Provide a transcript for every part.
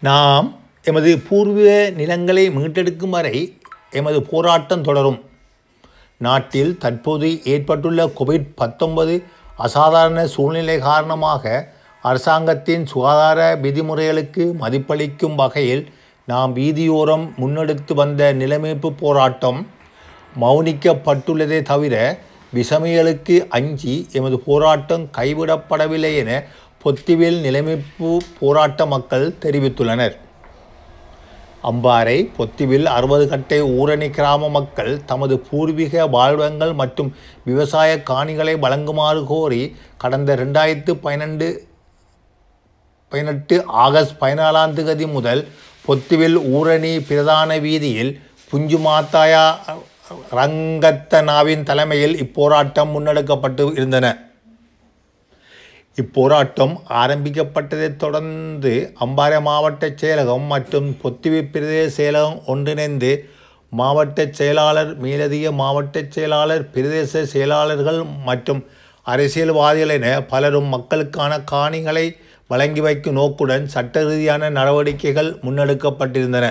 நாம் எமது பூர்வீக நிலங்களை மீட்டெடுக்கும் வரை எமது போராட்டம் தொடரும் நாட்டில் தற்போது ஏற்பட்டுள்ள கோவிட் பத்தொன்பது அசாதாரண சூழ்நிலை காரணமாக அரசாங்கத்தின் சுகாதார விதிமுறைகளுக்கு மதிப்பளிக்கும் வகையில் நாம் வீதியோரம் முன்னெடுத்து வந்த நிலைமைப்பு போராட்டம் மௌனிக்கப்பட்டுள்ளதே தவிர விஷமிகளுக்கு அஞ்சி எமது போராட்டம் கைவிடப்படவில்லை என பொத்திவில் நிலைமைப்பு போராட்ட மக்கள் தெரிவித்துள்ளனர் அம்பாறை பொத்திவில் அறுபது கட்டை ஊரணி கிராம மக்கள் தமது பூர்வீக வாழ்வங்கள் மற்றும் விவசாய காணிகளை வழங்குமாறு கோரி கடந்த ரெண்டாயிரத்து பன்னெண்டு பதினெட்டு ஆகஸ்ட் பதினாலாம் தேதி முதல் பொத்துவில் ஊரணி பிரதான வீதியில் புஞ்சு மாத்தாயா ரங்கத்தனாவின் தலைமையில் இப்போராட்டம் முன்னெடுக்கப்பட்டு இருந்தன இப்போராட்டம் ஆரம்பிக்கப்பட்டதைத் தொடர்ந்து அம்பாறை மாவட்ட செயலகம் மற்றும் பொத்துவி பிரதேச செயலகம் ஒன்றிணைந்து மாவட்ட செயலாளர் மேலதிக மாவட்ட செயலாளர் பிரதேச செயலாளர்கள் மற்றும் அரசியல்வாதிகள் என பலரும் மக்களுக்கான காணிகளை வழங்கி வைக்கும் நோக்குடன் சட்ட ரீதியான நடவடிக்கைகள் முன்னெடுக்கப்பட்டிருந்தன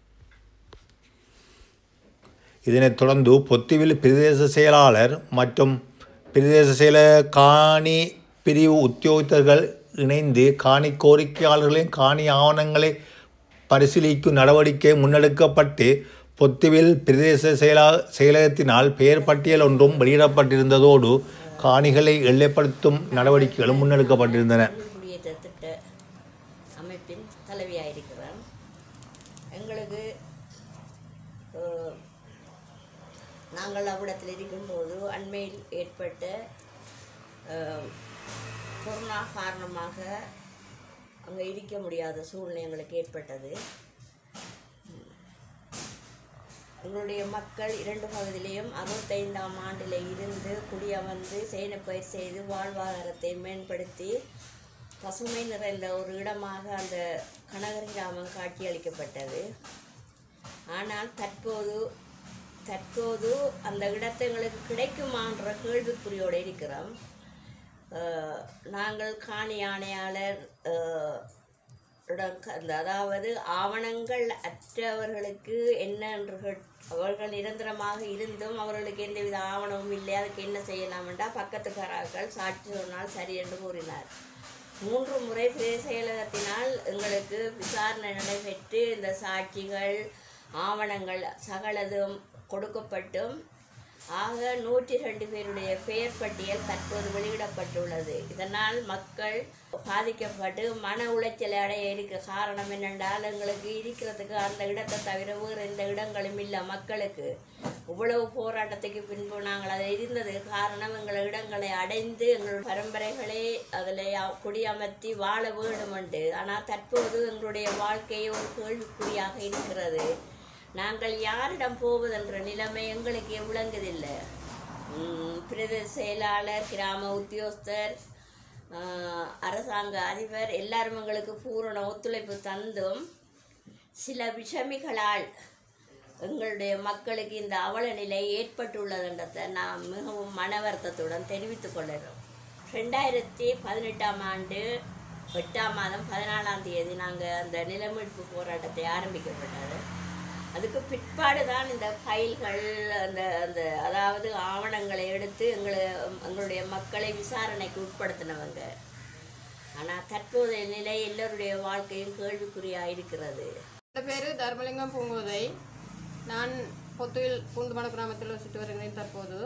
இதனைத் தொடர்ந்து பொத்துவில் பிரதேச செயலாளர் மற்றும் பிரதேச செயல காணி பிரிவு உத்தியோகத்தர்கள் இணைந்து காணி கோரிக்கையாளர்களின் காணி ஆவணங்களை பரிசீலிக்கும் நடவடிக்கை முன்னெடுக்கப்பட்டு பொத்துவில் பிரதேச செயலா செயலகத்தினால் பெயர் பட்டியல் ஒன்றும் வெளியிடப்பட்டிருந்ததோடு காணிகளை எல்லைப்படுத்தும் நடவடிக்கைகளும் முன்னெடுக்கப்பட்டிருந்தன குடியேற்ற திட்ட அமைப்பின் தலைவியாக இருக்கிறேன் எங்களுக்கு அஹ், நாங்கள் அவ்விடத்தில் இருக்கும்போது அண்மையில் ஏற்பட்ட அஹ், கொரோனா காரணமாக அங்கே இருக்க முடியாத சூழ்நிலை எங்களுக்கு ஏற்பட்டது எங்களுடைய மக்கள் இரண்டு பகுதியிலையும் அறுபத்தைந்தாம் ஆண்டில் இருந்து குடியமர்ந்து சேனப்பயிர் செய்து வாழ்வாதாரத்தை மேம்படுத்தி பசுமை நிறைந்த ஒரு இடமாக அந்த கனகரி கிராமம் காட்சியளிக்கப்பட்டது ஆனால் தற்போது தற்போது அந்த இடத்தை எங்களுக்கு கிடைக்குமான்ற கேள்விக்குறியோடு இருக்கிறோம் அஹ், நாங்கள் காணி ஆணையாளர் அஹ், இடம் க- அந்த அதாவது ஆவணங்கள் அற்றவர்களுக்கு என்ன என்று கேட்- அவர்கள் நிரந்தரமாக இருந்தும் அவர்களுக்கு எந்தவித ஆவணமும் இல்லை அதுக்கு என்ன செய்யலாம் என்றால் பக்கத்துக்காரர்கள் சாட்சி சொன்னால் சரி என்று கூறினார் மூன்று முறை பிரதேச செயலகத்தினால் எங்களுக்கு விசாரணை நடைபெற்று இந்த சாட்சிகள் ஆவணங்கள் சகலதும் கொடுக்கப்பட்டும் ஆக நூற்றி ரெண்டு பேருடைய பெயர் பட்டியல் தற்போது வெளியிடப்பட்டுள்ளது இதனால் மக்கள் பாதிக்கப்பட்டு மன உளைச்சலை அடைய இருக்க காரணம் என்னென்றால் எங்களுக்கு இருக்கிறதுக்கு அந்த இடத்தை தவிர வேறு எந்த இடங்களும் இல்லை மக்களுக்கு இவ்வளவு போராட்டத்துக்கு பின்பு நாங்கள் அதை இருந்தது காரணம் எங்கள் இடங்களை அடைந்து எங்கள் பரம்பரைகளே அதில் குடியமர்த்தி வாழ வேண்டும் என்று ஆனால் தற்போது எங்களுடைய வாழ்க்கை ஒரு கேள்விக்குறியாக இருக்கிறது நாங்கள் யாரிடம் போவதென்ற நிலைமை எங்களுக்கு விளங்குதில்லை உம், பிரதேச செயலாளர் கிராம உத்தியோகஸ்தர் ஆஹ், அரசாங்க அதிபர் எல்லாரும் எங்களுக்கு பூரண ஒத்துழைப்பு தந்தும் சில விஷமிகளால் எங்களுடைய மக்களுக்கு இந்த அவல நிலை ஏற்பட்டுள்ளதுன்றதை நாம் மிகவும் மன வருத்தத்துடன் தெரிவித்துக் கொள்கிறோம் ரெண்டாயிரத்தி பதினெட்டாம் ஆண்டு எட்டாம் மாதம் பதினாலாம் தேதி நாங்கள் அந்த நிலமீட்பு போராட்டத்தை ஆரம்பிக்கப்பட்டது அதுக்கு பிற்பாடு தான் இந்த ஃபைல்கள் அந்த அந்த அதாவது ஆவணங்களை எடுத்து எங்களை எங்களுடைய மக்களை விசாரணைக்கு உட்படுத்தினவங்க ஆனால் தற்போதைய நிலை எல்லோருடைய வாழ்க்கையும் கேள்விக்குறியாக இருக்கிறது என் பேர் தர்மலிங்கம் பூங்கோதை நான் பொத்துவில் பூண்டுமட கிராமத்தில் வசித்து வருகிறேன் தற்போது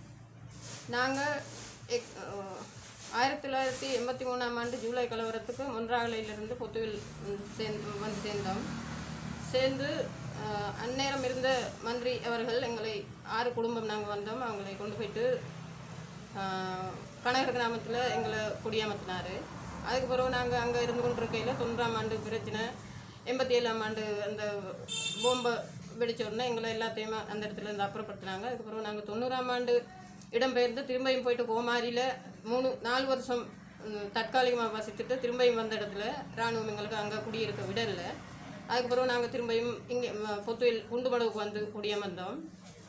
நாங்கள் எக் அஹ், ஆயிரத்தி தொள்ளாயிரத்தி எண்பத்தி மூணாம் ஆண்டு ஜூலை கலவரத்துக்கு மொன்றாகலையிலிருந்து பொத்துவில் ம், சேர்ந்து வந்து சேர்ந்தோம் சேர்ந்து அஹ், அந்நேரம் இருந்த மந்திரி அவர்கள் எங்களை ஆறு குடும்பம் நாங்கள் வந்தோம் அவங்களை கொண்டு போயிட்டு ஆஹ், கனகர் கிராமத்தில் எங்களை குடியமர்த்தினார் அதுக்கு பிறகு நாங்கள் அங்கே இருந்து கொண்டிருக்கையில் தொண்ணூறாம் ஆண்டு பிரச்சனை எண்பத்தி ஏழாம் ஆண்டு அந்த போம்பை வெடிச்ச உடனே எங்களை எல்லாத்தையுமே அந்த இடத்துல இருந்து அப்புறப்படுத்தினாங்க அதுக்கு பிறகு நாங்கள் தொண்ணூறாம் ஆண்டு இடம்பெயர்ந்து திரும்பியும் போயிட்டு கோமாரியில் மூணு நாலு வருஷம் ம், தற்காலிகமாக வசித்துட்டு திரும்பியும் வந்த இடத்துல இராணுவம் எங்களுக்கு அங்கே குடியிருக்க விடல அதுக்கு பிறகு நாங்கள் திரும்பியும் இங்கே பொத்துவில் குண்டுமடவுக்கு வந்து குடியமர்ந்தோம்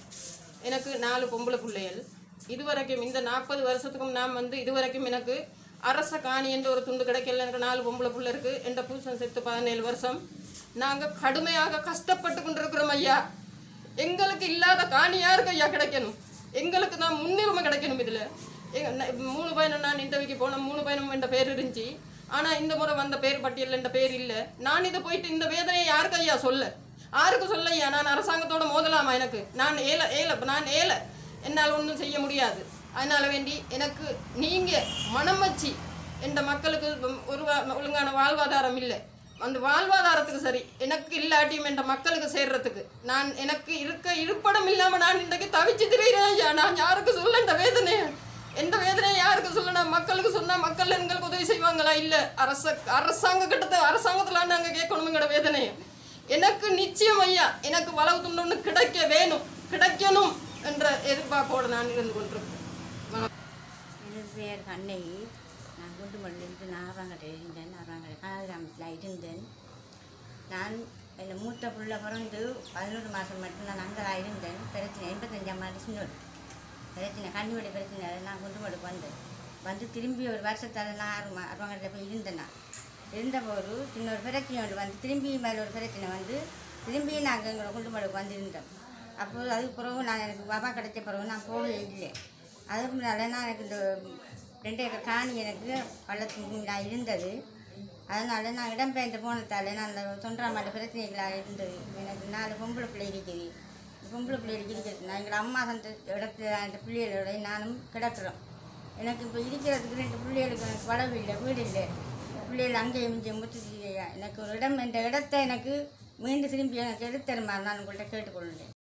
எனக்கு நாலு பொம்பளை பிள்ளைகள் இதுவரைக்கும் இந்த நாற்பது வருஷத்துக்கும் நான் வந்து இதுவரைக்கும் எனக்கு அரச காணி என்ற ஒரு துண்டு கிடைக்கல எனக்கு நாலு பொம்பளை புள்ள இருக்கு என்ற புருஷன் செத்து பதினேழு வருஷம் நாங்கள் கடுமையாக கஷ்டப்பட்டு கொண்டிருக்கிறோம் ஐயா எங்களுக்கு இல்லாத காணி யாருக்கு ஐயா கிடைக்கணும் எங்களுக்கு தான் முன்னுரிமை கிடைக்கணும் இதில் எங்க ந- மூணு பையனும் நான் இன்டர்வியூக்கு போனேன் மூணு பையனும் என்ற பேர் இருந்துச்சு ஆனால் இந்த முறை வந்த பேர் பட்டியலில் என்ற பேர் இல்லை நான் இதை போயிட்டு இந்த வேதனையை யாருக்கு ஐயா சொல்ல யாருக்கு சொல்ல ஐயா நான் அரசாங்கத்தோட மோதலாமா எனக்கு நான் ஏல ஏல நான் ஏல என்னால் ஒன்றும் செய்ய முடியாது அதனால வேண்டி எனக்கு நீங்கள் மனம் வச்சு இந்த மக்களுக்கு ஒரு வா- ஒழுங்கான வாழ்வாதாரம் இல்லை அந்த வாழ்வாதாரத்துக்கு சரி எனக்கு இல்லாட்டியும் என்ற மக்களுக்கு சேர்றதுக்கு நான் எனக்கு இருக்க இருப்படம் இல்லாமல் நான் இன்றைக்கு தவிச்சு திரிகிறேன் ஐயா நான் யாருக்கு சொல்ல இந்த வேதனையை எந்த வேதனையை யாருக்கு சொல்ல நான் மக்களுக்கு சொன்னால் மக்கள் எங்களுக்கு உதவி செய்வாங்களா இல்லை அரச அரசாங்க கிட்ட அரசாங்கத்தில் நாங்கள் கேட்கணுங்கிற வேதனையை எனக்கு நிச்சயம் ஐயா எனக்கு வளவு துண்டு ஒன்று கிடைக்க வேணும் கிடைக்கணும் என்ற எதிர்பார்ப்போடு நான் இருந்து கொண்டிருக்கேன் எனது பேர் கண்ணகி நான் குண்டுமல்லிருந்து நாராங்கடை இருந்தேன் நாராங்கடை கனகிராமத்தில் இருந்தேன் நான் என் மூத்த புள்ள பிறந்து பதினோரு மாதம் மட்டும் நான் அங்கே தான் இருந்தேன் பிரச்சனை எண்பத்தஞ்சாம் ஆண்டு சின்னோடு பிரச்சனை கண்ணியோட பிரச்சனை நான் குண்டுமடுக்கு வந்தேன் வந்து திரும்பி ஒரு வருஷத்தால் நான் ஆறு மா அருவாங்கடையில் போய் இருந்தேன் நான் இருந்தபோது இன்னொரு பிரச்சனை ஒன்று வந்து திரும்பி மேலே ஒரு பிரச்சனை வந்து திரும்பி நாங்கள் எங்களோட குண்டுமடுக்கு வந்திருந்தோம் அப்போது அதுக்கு பிறகு நான் எனக்கு பாபா கிடைச்ச பிறகு நான் போகவே இல்லை அதுக்கு முன்னால் நான் எனக்கு இந்த ரெண்டு ஏக்கர் காணி எனக்கு பள்ளத்துக்கு நான் இருந்தது அதனால நான் இடம்பெயர்ந்து போனதால நான் அந்த தொன்றாமாட்ட பிரச்சனைகளாக இருந்தது எனக்கு நாலு பொம்பளை பிள்ளை இருக்குது பொம்பளை பிள்ளை இருக்கிறது நான் எங்கள் அம்மா அந்த இடத்துல அந்த பிள்ளைகளோட நானும் கிடக்குறோம் எனக்கு இப்போ இருக்கிறதுக்கு ரெண்டு பிள்ளைகளுக்கு எனக்கு வளவு இல்லை வீடு இல்லை பிள்ளைகள் அங்கேயும் இங்கேயும் முத்துச்சு எனக்கு ஒரு இடம் இந்த இடத்த எனக்கு மீண்டும் திரும்பி எனக்கு எடுத்தருமா நான் உங்கள்கிட்ட கேட்டுக்கொள்ளுறேன்